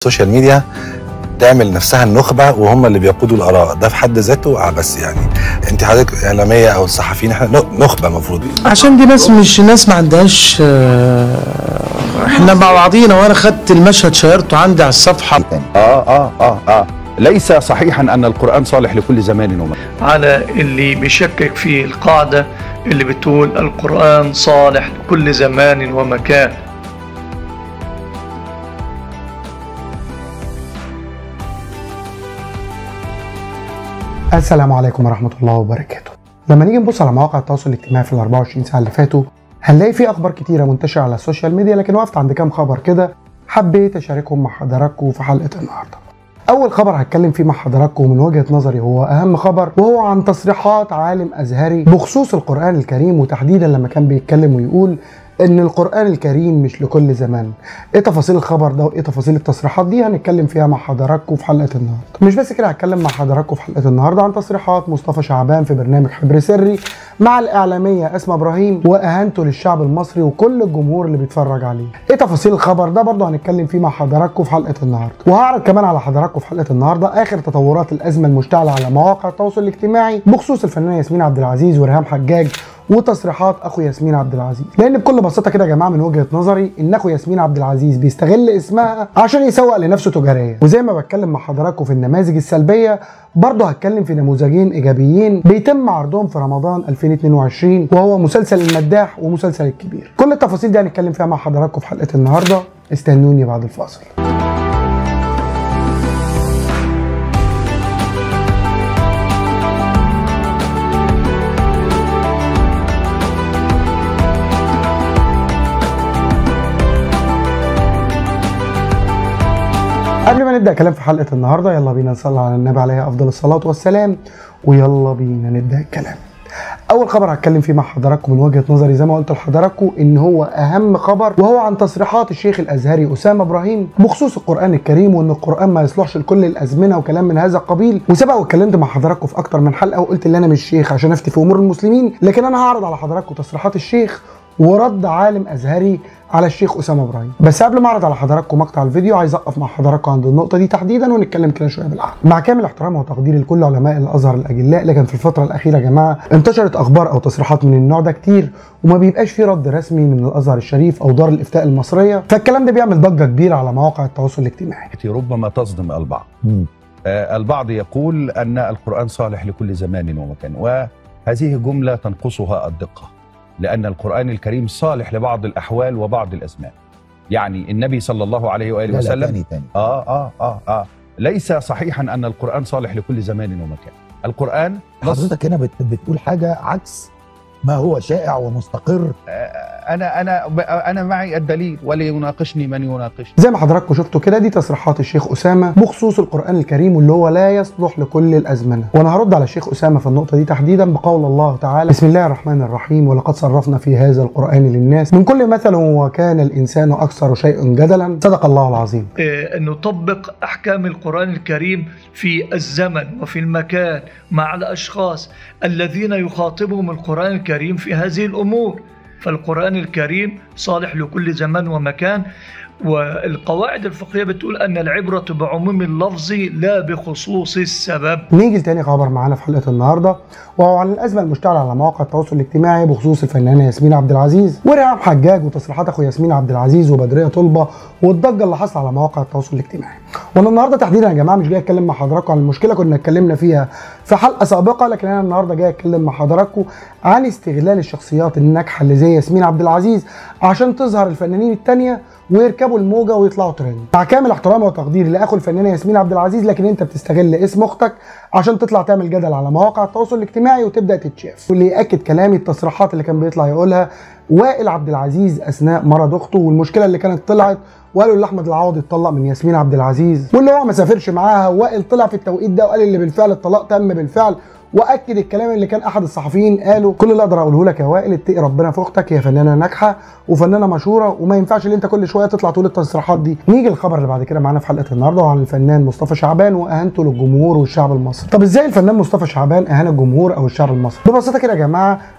السوشيال ميديا تعمل نفسها النخبه وهم اللي بيقودوا الاراء ده في حد ذاته عبث يعني انت حضرتك اعلاميه او الصحفيين احنا ن- نخبه المفروض عشان دي ناس مش ناس ما عندهاش آه، احنا مع بعضينا وانا خدت المشهد شيرته عندي على الصفحه اه اه اه اه ليس صحيحا ان القران صالح لكل زمان ومكان على اللي بيشكك في القاعدة اللي بتقول القرآن صالح لكل زمان ومكان السلام عليكم ورحمة الله وبركاته. لما نيجي نبص على مواقع التواصل الاجتماعي في ال 24 ساعة اللي فاتوا هنلاقي في أخبار كتيرة منتشرة على السوشيال ميديا لكن وقفت عند كام خبر كده حبيت أشاركهم مع حضراتكم في حلقة النهاردة. أول خبر هتكلم فيه مع حضراتكم من وجهة نظري هو أهم خبر وهو عن تصريحات عالم أزهري بخصوص القرآن الكريم وتحديدا لما كان بيتكلم ويقول ان القران الكريم مش لكل زمان ايه تفاصيل الخبر ده وايه تفاصيل التصريحات دي هنتكلم فيها مع حضراتكم في حلقه النهارده مش بس كده هتكلم مع حضراتكم في حلقه النهارده عن تصريحات مصطفى شعبان في برنامج حبر سري مع الاعلاميه اسماء ابراهيم واهانته للشعب المصري وكل الجمهور اللي بيتفرج عليه ايه تفاصيل الخبر ده برضه هنتكلم فيه مع حضراتكم في حلقه النهارده وهعرض كمان على حضراتكم في حلقه النهارده اخر تطورات الازمه المشتعله على مواقع التواصل الاجتماعي بخصوص الفنانه ياسمين عبد العزيز وريهام حجاج وتصريحات اخو ياسمين عبد العزيز لان بكل بساطه كده يا جماعه من وجهه نظري ان اخو ياسمين عبد العزيز بيستغل اسمها عشان يسوق لنفسه تجاريا وزي ما بتكلم مع حضراتكم في النماذج السلبيه برضه هتكلم في نموذجين ايجابيين بيتم عرضهم في رمضان 2022 وهو مسلسل المداح ومسلسل الكبير كل التفاصيل دي هنتكلم فيها مع حضراتكم في حلقه النهارده استنوني بعد الفاصل قبل ما نبدا كلام في حلقه النهارده يلا بينا نصلي على النبي عليه افضل الصلاه والسلام ويلا بينا نبدا الكلام اول خبر هتكلم فيه مع حضراتكم من وجهه نظري زي ما قلت لحضراتكم ان هو اهم خبر وهو عن تصريحات الشيخ الازهري اسامه ابراهيم بخصوص القران الكريم وان القران ما يصلحش لكل الازمنه وكلام من هذا القبيل وسبق واتكلمت مع حضراتكم في اكتر من حلقه وقلت ان انا مش شيخ عشان افتي في امور المسلمين لكن انا هعرض على حضراتكم تصريحات الشيخ ورد عالم ازهري على الشيخ اسامه ابراهيم بس قبل ما اعرض على حضراتكم مقطع الفيديو عايز اقف مع حضراتكم عند النقطه دي تحديدا ونتكلم كده شويه بالعقل مع كامل احترامي وتقديري لكل علماء الازهر الاجلاء لكن في الفتره الاخيره يا جماعه انتشرت اخبار او تصريحات من النوع ده كتير وما بيبقاش في رد رسمي من الازهر الشريف او دار الافتاء المصريه فالكلام ده بيعمل ضجه كبيره على مواقع التواصل الاجتماعي ربما تصدم البعض آه البعض يقول ان القران صالح لكل زمان ومكان وهذه جمله تنقصها الدقه لان القران الكريم صالح لبعض الاحوال وبعض الازمان يعني النبي صلى الله عليه واله لا لا وسلم تاني تاني آه آه آه آه ليس صحيحا أن القرآن صالح لكل زمان ومكان القرآن نص حضرتك هنا بت بتقول حاجه عكس ما هو شائع ومستقر آه أنا أنا أنا معي الدليل وليناقشني من يناقشني زي ما حضراتكم شفتوا كده دي تصريحات الشيخ اسامه بخصوص القران الكريم واللي هو لا يصلح لكل الازمنه وانا هرد على الشيخ اسامه في النقطه دي تحديدا بقول الله تعالى بسم الله الرحمن الرحيم ولقد صرفنا في هذا القران للناس من كل مثل وكان الانسان اكثر شيء جدلا صدق الله العظيم إيه، أن نطبق أحكام القرآن الكريم في الزمن وفي المكان مع الأشخاص الذين يخاطبهم القرآن الكريم في هذه الأمور فالقرآن الكريم صالح لكل زمان ومكان والقواعد الفقهية بتقول أن العبرة بعموم اللفظ لا بخصوص السبب نيجي لتاني خبر معانا في حلقه النهارده وهو عن الازمه المشتعله على مواقع التواصل الاجتماعي بخصوص الفنانه ياسمين عبد العزيز وريهام حجاج وتصريحات اخو ياسمين عبد العزيز وبدريه طلبه والضجه اللي حصل على مواقع التواصل الاجتماعي وانا النهارده تحديدا يا جماعه مش جاي اتكلم مع حضراتكم عن المشكله كنا اتكلمنا فيها في حلقه سابقه لكن انا النهارده جاي اتكلم مع حضراتكم عن استغلال الشخصيات الناجحه اللي زي ياسمين عبد العزيز عشان تظهر الفنانين التانيه ويركبوا الموجه ويطلعوا ترند مع كامل احترامي وتقديري لاخو الفنانه ياسمين عبد العزيز لكن انت بتستغل اسم اختك عشان تطلع تعمل جدل على مواقع التواصل الاجتماعي وتبدا تتشاف واللي ياكد كلامي التصريحات اللي كان بيطلع يقولها وائل عبد العزيز اثناء مرض اخته والمشكله اللي كانت طلعت وقالوا ان احمد العوضي اتطلق من ياسمين عبد العزيز واللي هو ما سافرش معاها وائل طلع في التوقيت ده وقال اللي بالفعل الطلاق تم بالفعل واكد الكلام اللي كان احد الصحفيين قاله كل اللي اقدر اقوله لك يا وائل اتقي ربنا في اختك هي فنانه ناجحه وفنانه مشهوره وما ينفعش ان انت كل شويه تطلع تقول التصريحات دي نيجي للخبر اللي بعد كده معانا في حلقه النهارده وعن الفنان مصطفى شعبان واهانته للجمهور والشعب المصري طب ازاي الفنان مصطفى شعبان اهان الجمهور او الشعب المصري ببساطه كده يا جماعه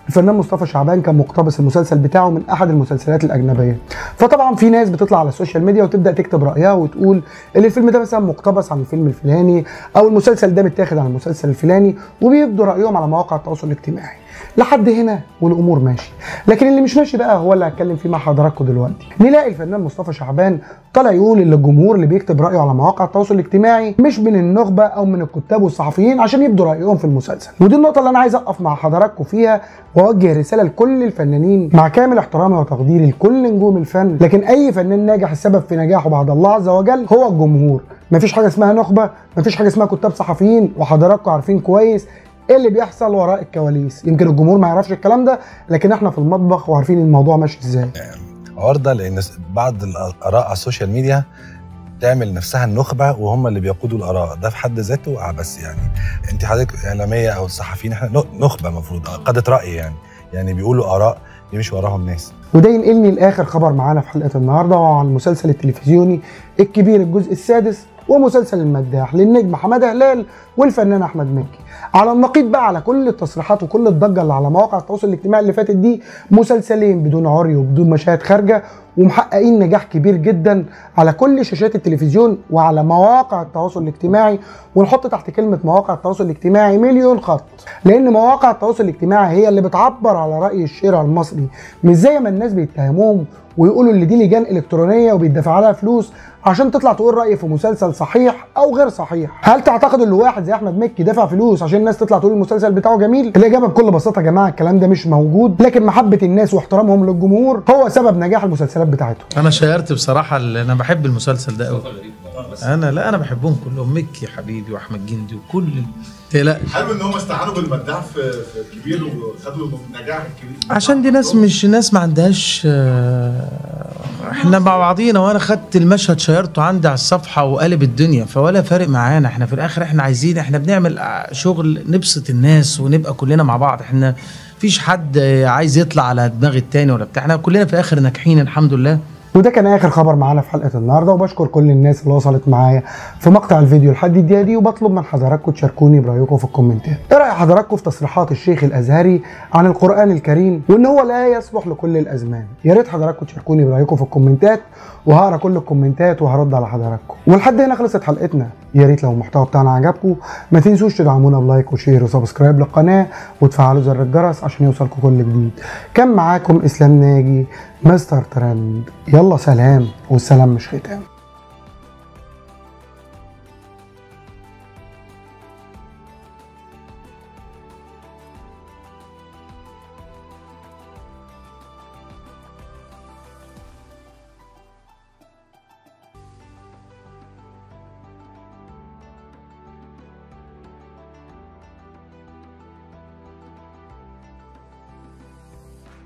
الفنان مصطفى شعبان كان مقتبس المسلسل بتاعه من احد المسلسلات الاجنبيه فطبعا في ناس بتطلع على السوشيال ميديا وتبدا تكتب رايها وتقول ان الفيلم ده مثلا مقتبس عن الفيلم الفلاني او المسلسل ده متاخد عن المسلسل الفلاني وبيبدوا رايهم على مواقع التواصل الاجتماعي لحد هنا والامور ماشي لكن اللي مش ماشي بقى هو اللي هتكلم فيه مع حضراتكم دلوقتي نلاقي الفنان مصطفى شعبان طالع يقول ان الجمهور اللي بيكتب رايه على مواقع التواصل الاجتماعي مش من النخبه او من الكتاب والصحفيين عشان يبدوا رايهم في المسلسل ودي النقطه اللي انا عايز اقف مع حضراتكم فيها واوجه رساله لكل الفنانين مع كامل احترامي وتقديري لكل نجوم الفن لكن اي فنان ناجح السبب في نجاحه بعد الله عز وجل هو الجمهور مفيش حاجه اسمها نخبه مفيش حاجه اسمها كتاب صحفيين وحضراتكم عارفين كويس ايه اللي بيحصل وراء الكواليس يمكن الجمهور ما يعرفش الكلام ده لكن احنا في المطبخ وعارفين الموضوع ماشي ازاي عرضه لان بعض الاراء على السوشيال ميديا تعمل نفسها النخبه وهم اللي بيقودوا الاراء ده في حد ذاته عبث يعني انت حضرتك اعلاميه او الصحفيين احنا نخبه المفروض قاده راي يعني يعني بيقولوا اراء يمشي وراهم ناس وده ينقلني لاخر خبر معانا في حلقه النهارده وهو عن المسلسل التلفزيوني الكبير الجزء السادس ومسلسل المداح للنجم حماده هلال والفنان احمد مكي على النقيض بقى على كل التصريحات وكل الضجه اللي على مواقع التواصل الاجتماعي اللي فاتت دي مسلسلين بدون عري وبدون مشاهد خارجه ومحققين نجاح كبير جدا على كل شاشات التلفزيون وعلى مواقع التواصل الاجتماعي ونحط تحت كلمه مواقع التواصل الاجتماعي مليون خط لان مواقع التواصل الاجتماعي هي اللي بتعبر على راي الشارع المصري مش زي ما الناس بيتهموهم ويقولوا ان دي لجان الكترونيه وبيدفع عليها فلوس عشان تطلع تقول راي في مسلسل صحيح او غير صحيح هل تعتقد ان واحد زي احمد مكي دفع فلوس عشان الناس تطلع تقول المسلسل بتاعه جميل الاجابه بكل بساطه يا جماعه الكلام ده مش موجود لكن محبه الناس واحترامهم للجمهور هو سبب نجاح المسلسلات بتاعتهم انا شيرت بصراحه اللي انا بحب المسلسل ده قوي انا لا انا بحبهم كلهم مكي حبيبي واحمد جندي وكل تقلقش حلو ان هم استعانوا بالمداح في في الكبير وخدوا النجاح الكبير عشان دي ناس مش ناس ما عندهاش آه، احنا مع بعضينا وانا خدت المشهد شيرته عندي على الصفحه وقلب الدنيا فولا فارق معانا احنا في الاخر احنا عايزين احنا بنعمل آه، شغل نبسط الناس ونبقى كلنا مع بعض احنا مفيش حد آه، عايز يطلع على دماغ التاني ولا بتاع احنا كلنا في الاخر ناجحين الحمد لله وده كان اخر خبر معانا في حلقه النهارده وبشكر كل الناس اللي وصلت معايا في مقطع الفيديو لحد الدقيقه دي وبطلب من حضراتكم تشاركوني برايكم في الكومنتات ايه راي حضراتكم في تصريحات الشيخ الازهري عن القران الكريم وان هو لا يصلح لكل الازمان يا ريت حضراتكم تشاركوني برايكم في الكومنتات وهقرا كل الكومنتات وهرد على حضراتكم ولحد هنا خلصت حلقتنا يا ريت لو المحتوى بتاعنا عجبكم ما تنسوش تدعمونا بلايك وشير وسبسكرايب للقناه وتفعلوا زر الجرس عشان يوصلكم كل جديد كان معاكم اسلام ناجي مستر ترند يلا سلام والسلام مش ختام